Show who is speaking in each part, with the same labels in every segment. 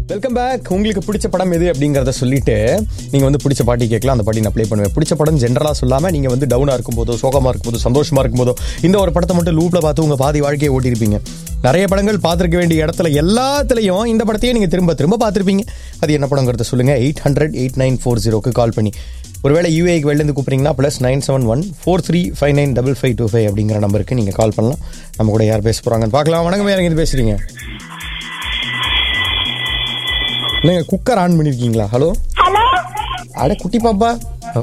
Speaker 1: Welcome back உங்களுக்கு பிடிச்ச படம் எது அப்படிங்கறத சொல்லிட்டு நீங்க வந்து பிடிச்ச பாட்டி கேட்கலாம் அந்த பாட்டி நான் ப்ளே பண்ணுவேன் பிடிச்ச படம் ஜென்ரலா சொல்லாம நீங்க வந்து டவுனா இருக்கும்போதோ சோகமா இருக்கும்போதோ சந்தோஷமா இருக்கும்போதோ இந்த ஒரு படத்தை மட்டும் லூப்ல பார்த்து உங்க பாதி வாழ்க்கையை ஓட்டிருப்பீங்க நிறைய படங்கள் பார்த்திருக்க வேண்டிய இடத்துல எல்லாத்துலயும் இந்த படத்தையே நீங்க திரும்ப திரும்ப பார்த்திருப்பீங்க அது என்ன படங்கிறத சொல்லுங்க eight hundred eight nine four ஜீரோக்கு கால் பண்ணி ஒருவேளை யூஏக்கு வெளிலேருந்து கூப்பிட்றீங்கன்னா plus nine seven one four three five nine double five two five அப்படிங்கிற நம்பருக்கு நீங்கள் கால் பண்ணலாம் நம்ம கூட யார் பேச போகிறாங்கன்னு பார்க்கலாம் வணக்கம் யார் இருந்து பேசுகிறீங்க நீங்கள் குக்கர் ஆன் பண்ணியிருக்கீங்களா ஹலோ
Speaker 2: ஹலோ
Speaker 1: அட குட்டி பாப்பா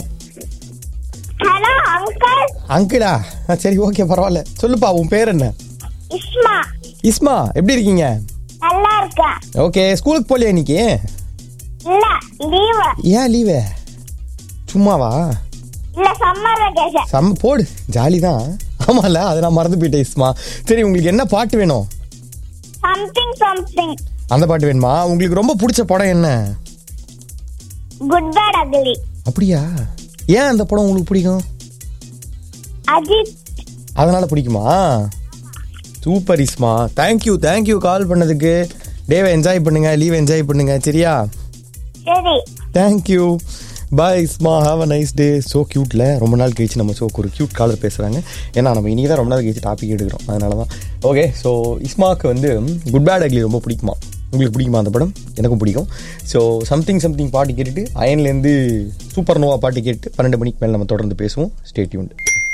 Speaker 2: ஹலோ அங்கிள்
Speaker 1: அங்கிளா ஆ, சரி ஓகே பரவாயில்ல சொல்லுப்பா உன் பேர் என்ன
Speaker 2: இஸ்மா
Speaker 1: இஸ்மா எப்படி இருக்கீங்க
Speaker 2: நல்லா இருக்கா
Speaker 1: ஓகே ஸ்கூலுக்கு போகலையா இன்னைக்கு
Speaker 2: இல்ல லீவு
Speaker 1: ஏன் லீவு சும்மாவா
Speaker 2: இல்ல சம்மர் வெக்கேஷன்
Speaker 1: செம்ம போடு ஜாலி தான் ஆமால அதை நான் மறந்து போயிட்டேன் இஸ்மா சரி உங்களுக்கு என்ன பாட்டு வேணும்
Speaker 2: சம்திங் சம்திங்
Speaker 1: அந்த பாட்டு வேணுமா உங்களுக்கு ரொம்ப பிடிச்ச படம் என்ன
Speaker 2: குட் பேட் அக்லி
Speaker 1: அப்படியா ஏன் அந்த படம் உங்களுக்கு பிடிக்கும்
Speaker 2: அஜித்
Speaker 1: அதனால பிடிக்குமா super Isma thank you thank you call பண்ணதுக்கு டேவை என்ஜாய் பண்ணுங்க லீவ் என்ஜாய் பண்ணுங்க சரியா
Speaker 2: சரி
Speaker 1: thank you bye Isma have a nice day so க்யூட்டில் ரொம்ப நாள் கழிச்சு நம்ம ஷோக்கு ஒரு க்யூட் காலர் பேசுகிறாங்க ஏன்னா நம்ம இன்றைக்கி தான் ரொம்ப நாள் கழிச்சு டாபிக் எடுக்கிறோம் அதனால தான் ஓகே ஸோ இஸ்மாவுக்கு வந்து குட் பேட் அக்லி ரொம்ப பிடிக்குமா உங்களுக்கு பிடிக்குமா அந்த படம் எனக்கும் பிடிக்கும் ஸோ சம்திங் சம்திங் பாட்டு கேட்டுட்டு அயன்லேருந்து சூப்பர் நோவா பாட்டு கேட்டு பன்னெண்டு மணிக்கு மேலே நம்ம தொடர்ந்து பேசுவோம் stay tuned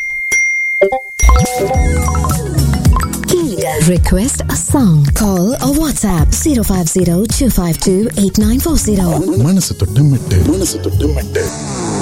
Speaker 3: Request a song. Call or WhatsApp 050 252 8940.
Speaker 4: மனசு தொட்டு மெட்டு மனசு தொட்டு மெட்டு